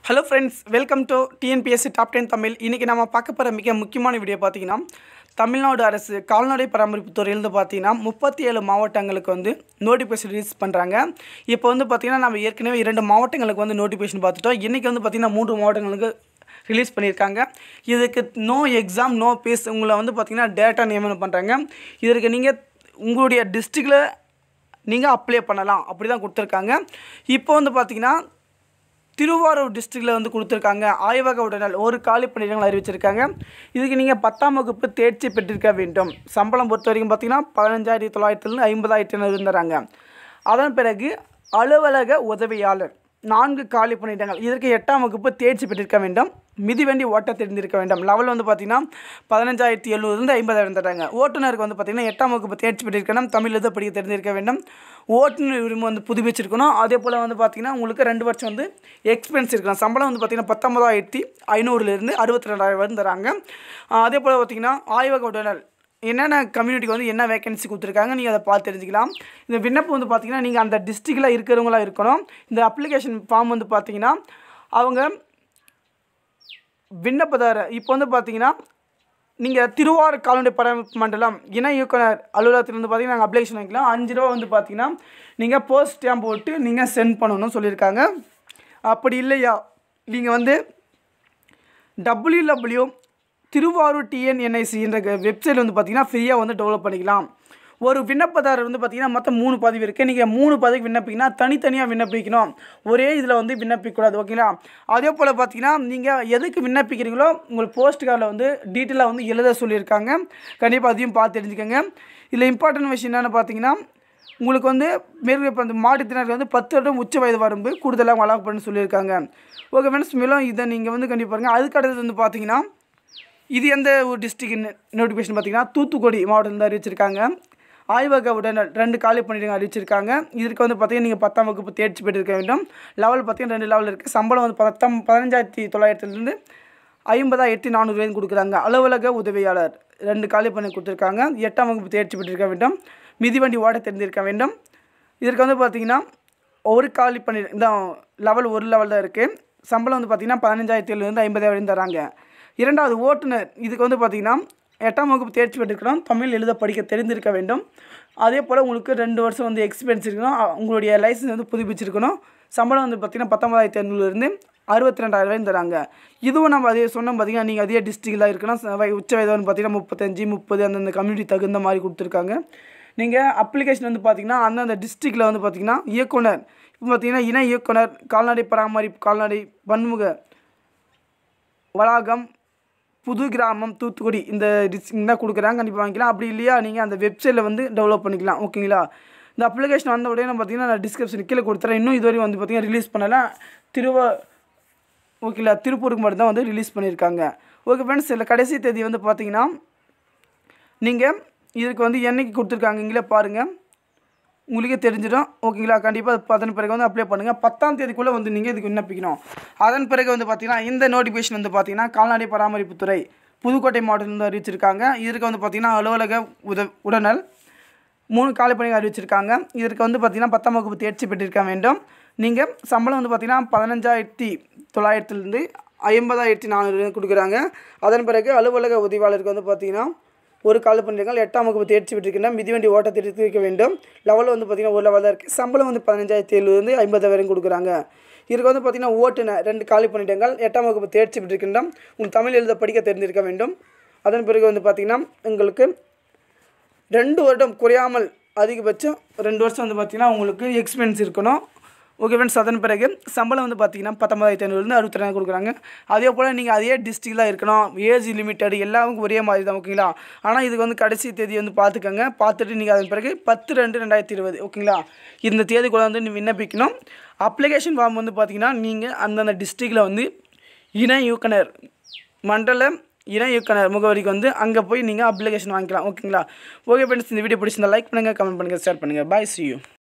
hello friends welcome to TNPSC top ten Tamil இன்றைக்கி நம்ம பார்க்க போகிற மிக முக்கியமான வீடியோ பார்த்தீங்கன்னா தமிழ்நாடு அரசு கால்நடை பராமரிப்பு துறையிலேருந்து பார்த்தீங்கன்னா முப்பத்தி ஏழு மாவட்டங்களுக்கு வந்து நோட்டிஃபிகேஷன் ரிலீஸ் பண்ணுறாங்க இப்போ வந்து பார்த்திங்கன்னா நம்ம ஏற்கனவே இரண்டு மாவட்டங்களுக்கு வந்து நோட்டிஃபிகேஷன் பார்த்துட்டோம் இன்றைக்கி வந்து பார்த்திங்கன்னா மூன்று மாவட்டங்களுக்கு ரிலீஸ் பண்ணியிருக்காங்க இதுக்கு நோ எக்ஸாம் நோ பேஸ் உங்களை வந்து பார்த்திங்கன்னா டேட்டா நியமனம் பண்ணுறாங்க இதற்கு நீங்கள் உங்களுடைய டிஸ்ட்ரிக்டில் நீங்கள் அப்ளை பண்ணலாம் அப்படி தான் கொடுத்துருக்காங்க இப்போ வந்து பார்த்திங்கன்னா திருவாரூர் டிஸ்ட்ரிக்டில் வந்து கொடுத்துருக்காங்க ஆய்வக உடனல் ஒரு காலி பணியிடங்கள் அறிவிச்சிருக்காங்க இதுக்கு நீங்கள் பத்தாம் வகுப்பு தேர்ச்சி பெற்றிருக்க வேண்டும் சம்பளம் பொறுத்த வரைக்கும் பார்த்தீங்கன்னா பதினஞ்சாயிரத்தி தொள்ளாயிரத்துலேருந்து ஐம்பதாயிரத்தி ஐநூறு இருந்துறாங்க அதன் பிறகு அலுவலக உதவியாளர் நான்கு காலி பணியிடங்கள் இதற்கு எட்டாம் வகுப்பு தேர்ச்சி பெற்றிருக்க வேண்டும் மிதிவண்டி ஓட்ட தெரிந்திருக்க வேண்டும் லெவல் வந்து பார்த்திங்கன்னா பதினஞ்சாயிரத்தி எழுநூறுலேருந்து ஐம்பதாயிரம் தராங்க ஓட்டுநருக்கு வந்து பார்த்திங்கன்னா எட்டாம் வகுப்பு தேர்ச்சி பெற்றிருக்கணும் தமிழ் எழுத படிக்க தெரிஞ்சிருக்க வேண்டும் ஓட்டுநர் உரிமை வந்து புதுப்பிச்சிருக்கணும் அதே போல் வந்து பார்த்திங்கன்னா உங்களுக்கு ரெண்டு வருஷம் வந்து எக்ஸ்பென்ஸ் இருக்கலாம் சம்பளம் வந்து பார்த்திங்கன்னா பத்தொம்பதாயிரத்தி ஐநூறுலேருந்து அறுபத்தி ரெண்டாயிரம் வரை தராங்க ஆஹ் அதே போல் பார்த்திங்கன்னா ஆய்வக உடனல் என்னென்ன கம்யூனிட்டிக்கு வந்து என்ன வேகன்சி கொடுத்துருக்காங்க நீங்கள் அதை பார்த்து தெரிஞ்சுக்கலாம் இந்த விண்ணப்பம் வந்து பார்த்தீங்கன்னா நீங்கள் அந்த டிஸ்ட்ரிக்டில் இருக்கிறவங்களா இருக்கணும் இந்த அப்ளிகேஷன் ஃபார்ம் வந்து பார்த்தீங்கன்னா அவங்க விண்ணப்பதாரர் இப்போ வந்து பார்த்தீங்கன்னா நீங்கள் திருவாரூர் கால்நடை பராமரிப்பு மண்டலம் இணை இயக்குனர் அலுவலகத்திலிருந்து பார்த்தீங்கன்னா நாங்கள் அப்ளிகேஷன் வைக்கலாம் அஞ்சு ரூபா வந்து பார்த்தீங்கன்னா நீங்கள் போஸ்ட் ஸ்டாம்ப் போட்டு நீங்கள் சென்ட் பண்ணணும்னு சொல்லியிருக்காங்க அப்படி இல்லையா நீங்கள் வந்து டபிள்யூ டபிள்யூ திருவாரூர் டிஎன்என்ஐசி என்ற வெப்சைட் வந்து பார்த்தீங்கன்னா ஃப்ரீயாக வந்து டெவலப் பண்ணிக்கலாம் ஒரு விண்ணப்பதாரர் வந்து பார்த்தீங்கன்னா மொத்தம் மூணு பதவி இருக்குது நீங்கள் மூணு பதவிக்கு விண்ணப்பிக்கினா தனித்தனியாக விண்ணப்பிக்கணும் ஒரே இதில் வந்து விண்ணப்பிக்கக்கூடாது ஓகேங்களா அதே போல் பார்த்தீங்கன்னா நீங்கள் எதுக்கு விண்ணப்பிக்கிறீங்களோ உங்கள் போஸ்ட் கார்டில் வந்து டீட்டெயிலாக வந்து எழுத சொல்லியிருக்காங்க கண்டிப்பாக அதையும் பார்த்து தெரிஞ்சுக்கோங்க இதில் இம்பார்ட்டன்ட் விஷயம் என்னென்னு பார்த்தீங்கன்னா உங்களுக்கு வந்து மேற்கு இப்போ அந்த மாற்றுத்திறனாளிக்கு வந்து பத்து வருடம் உச்ச வயது வரம்பு கூடுதலாக வழங்கப்படுன்னு சொல்லியிருக்காங்க ஓகே ஃப்ரெண்ட்ஸ் மேலும் இதை நீங்கள் வந்து கண்டிப்பாக பாருங்கள் அதுக்கு அடுத்தது வந்து பார்த்தீங்கன்னா இது எந்த ஒரு டிஸ்ட்ரிக்ட் நோட்டிஃபிகேஷன் பார்த்தீங்கன்னா தூத்துக்குடி மாவட்டத்தில் அறிவிச்சிருக்காங்க ஆய்வக உடனல் ரெண்டு காலி பணியிடங்கள் அறிவிச்சிருக்காங்க இதற்கு வந்து பார்த்தீங்கன்னா நீங்கள் பத்தாம் வகுப்பு தேர்ச்சி பெற்றிருக்க வேண்டும் லெவல் பார்த்தீங்கன்னா ரெண்டு லெவல் இருக்குது சம்பளம் வந்து பத்தம் பதினஞ்சாயிரத்தி தொள்ளாயிரத்துலேருந்து ஐம்பதாயிரத்தி நானூறு வரைக்கும் கொடுக்குறாங்க அலுவலக உதவியாளர் ரெண்டு காலி பண்ணி கொடுத்துருக்காங்க எட்டாம் வகுப்பு தேர்ச்சி பெற்றிருக்க வேண்டும் மிதிவண்டி ஓட தெரிஞ்சிருக்க வேண்டும் இதற்கு வந்து பார்த்தீங்கன்னா ஒரு காலி பண்ணி இந்த லெவல் ஒரு லெவல் தான் இருக்குது சம்பளம் வந்து பார்த்தீங்கன்னா பதினஞ்சாயிரத்தி எழுநூறு ஐம்பதாயிரம் தராங்க இரண்டாவது ஓட்டுநர் இதுக்கு வந்து பார்த்தீங்கன்னா எட்டாம் வகுப்பு தேர்ச்சி பெற்றிருக்கணும் தமிழ் எழுத படிக்க தெரிந்திருக்க வேண்டும் அதே போல் உங்களுக்கு ரெண்டு வருஷம் வந்து எக்ஸ்பீரியன்ஸ் இருக்கணும் அ- உங்களுடைய லைசன்ஸ் வந்து புதுப்பிச்சிருக்கணும் சம்பளம் வந்து பார்த்தீங்கன்னா பத்தொம்பதாயிரத்தி ஐநூறுலேருந்து அறுபத்தி ரெண்டாயிரம் ரூபாயும் தராங்க இதுவும் நம்ம அதே சொன்னோம் பார்த்தீங்கன்னா நீங்கள் அதே டிஸ்ட்ரிக்டில் இருக்கணும் ச- வய- உச்ச வயது வந்து பார்த்தீங்கன்னா முப்பத்தஞ்சு முப்பது அந்தந்த கம்யூனிட்டி தகுந்த மாதிரி கொடுத்துருக்காங்க நீங்கள் அப்ளிகேஷன் வந்து பார்த்தீங்கன்னா அந்தந்த டிஸ்ட்ரிக்டில் வந்து பார்த்தீங்கன்னா இயக்குனர் இப்போ பார்த்தீங்கன்னா இணை இயக்குனர் கால்நடை பராமரிப்பு கால்நடை பன்முக வளாகம் புது கிராமம் தூத்துக்குடி இந்த டிஸ்ட்ரிக்ட் தான் கொடுக்குறாங்க கண்டிப்பாக வாங்கிக்கலாம் அப்படி இல்லையா நீங்கள் அந்த வெப்சைட்டில் வந்து டெவலப் பண்ணிக்கலாம் ஓகேங்களா இந்த அப்ளிகேஷன் வந்த உடனே பார்த்தீங்கன்னா நான் டிஸ்கிரிப்ஷன் கீழே கொடுத்துறேன் இன்னும் இதுவரை வந்து பார்த்தீங்கன்னா ரிலீஸ் பண்ணல திருவா ஓகேங்களா திருப்பூருக்கு மட்டும் தான் வந்து ரிலீஸ் பண்ணியிருக்காங்க ஓகே ஃப்ரெண்ட்ஸ் இதில் கடைசி தேதி வந்து பார்த்தீங்கன்னா நீங்கள் இதுக்கு வந்து என்னைக்கு கொடுத்துருக்காங்க இங்கே பாருங்கள் உங்களுக்கே தெரிஞ்சிடும் ஓகேங்களா கண்டிப்பாக அதன் பிறகு வந்து அப்ளை பண்ணுங்கள் பத்தாம் தேதிக்குள்ளே வந்து நீங்கள் இதுக்கு விண்ணப்பிக்கணும் அதன் பிறகு வந்து பார்த்தீங்கன்னா இந்த நோட்டிஃபிகேஷன் வந்து பார்த்தீங்கன்னா கால்நடை பராமரிப்புத்துறை புதுக்கோட்டை மாவட்டத்திலிருந்து அறிவிச்சிருக்காங்க இதற்கு வந்து பார்த்தீங்கன்னா அலுவலக உத உடனல் மூணு காலை பணிகள் அறிவிச்சிருக்காங்க இதற்கு வந்து பார்த்தீங்கன்னா பத்தாம் வகுப்பு தேர்ச்சி பெற்றிருக்க வேண்டும் நீங்கள் சம்பளம் வந்து பார்த்தீங்கன்னா பதினஞ்சாயிரத்தி தொள்ளாயிரத்துலேருந்து ஐம்பதாயிரத்தி நானூறு கொடுக்குறாங்க அதன் பிறகு அலுவலக உதவியாளருக்கு வந்து பார்த்தீங்கன்னா ஒரு கால பணிகள் எட்டாம் வகுப்பு தேர்ச்சி பெற்றிருக்கின்ற மிதிவண்டி ஓட்ட தெரிவிக்க வேண்டும் லெவல் வந்து பார்த்தீங்கன்னா ஒரு லெவல் தான் இருக்குது சம்பளம் வந்து பதினஞ்சாயிரத்தி எழுபதுலேருந்து ஐம்பது வரைக்கும் கொடுக்குறாங்க இதுக்கு வந்து பார்த்தீங்கன்னா ஓட்டுநர் ரெண்டு காலி பணியிடங்கள் எட்டாம் வகுப்பு தேர்ச்சி பெற்றிருக்கின்ற உங்களுக்கு தமிழ் எழுத படிக்க தெரிஞ்சிருக்க வேண்டும் அதன் பிறகு வந்து பார்த்தீங்கன்னா உங்களுக்கு ரெண்டு வருடம் குறையாமல் அதிகபட்சம் ரெண்டு வருஷம் வந்து பார்த்தீங்கன்னா உங்களுக்கு எக்ஸ்பென்ஸ் இருக்கணும் ஓகே ஃப்ரெண்ட்ஸ் அதன் பிறகு சம்பளம் வந்து பார்த்தீங்கன்னா பத்தொம்பதாயிரத்தி ஐநூறுலேருந்து அறுபத்தி ரெண்டாயிரம் கொடுக்குறாங்க அதே போல் நீங்கள் அதே டிஸ்ட்ரிக்டில் இருக்கணும் ஏஜ் லிமிட்டட் எல்லாருக்கும் ஒரே மாதிரி தான் ஓகேங்களா ஆனால் இதுக்கு வந்து கடைசி தேதி வந்து பார்த்துக்கோங்க பார்த்துட்டு நீங்கள் அதன் பிறகு பத்து ரெண்டு ரெண்டாயிரத்தி இருபது ஓகேங்களா இந்த தேதிக்குள்ளே வந்து நீ விண்ணப்பிக்கணும் அப்ளிகேஷன் ஃபார்ம் வந்து பார்த்தீங்கன்னா நீங்கள் அந்தந்த டிஸ்ட்ரிக்டில் வந்து இணை இயக்குனர் மண்டல இணை இயக்குனர் முகவரிக்கு வந்து அங்கே போய் நீங்கள் அப்ளிகேஷன் வாங்கிக்கலாம் ஓகேங்களா ஓகே ஃப்ரெண்ட்ஸ் இந்த வீடியோ பிடிச்சிருந்தா லைக் பண்ணுங்கள் கமெண்ட் பண்ணுங்கள் ஷேர் பண்ணுங்கள் பாய் see you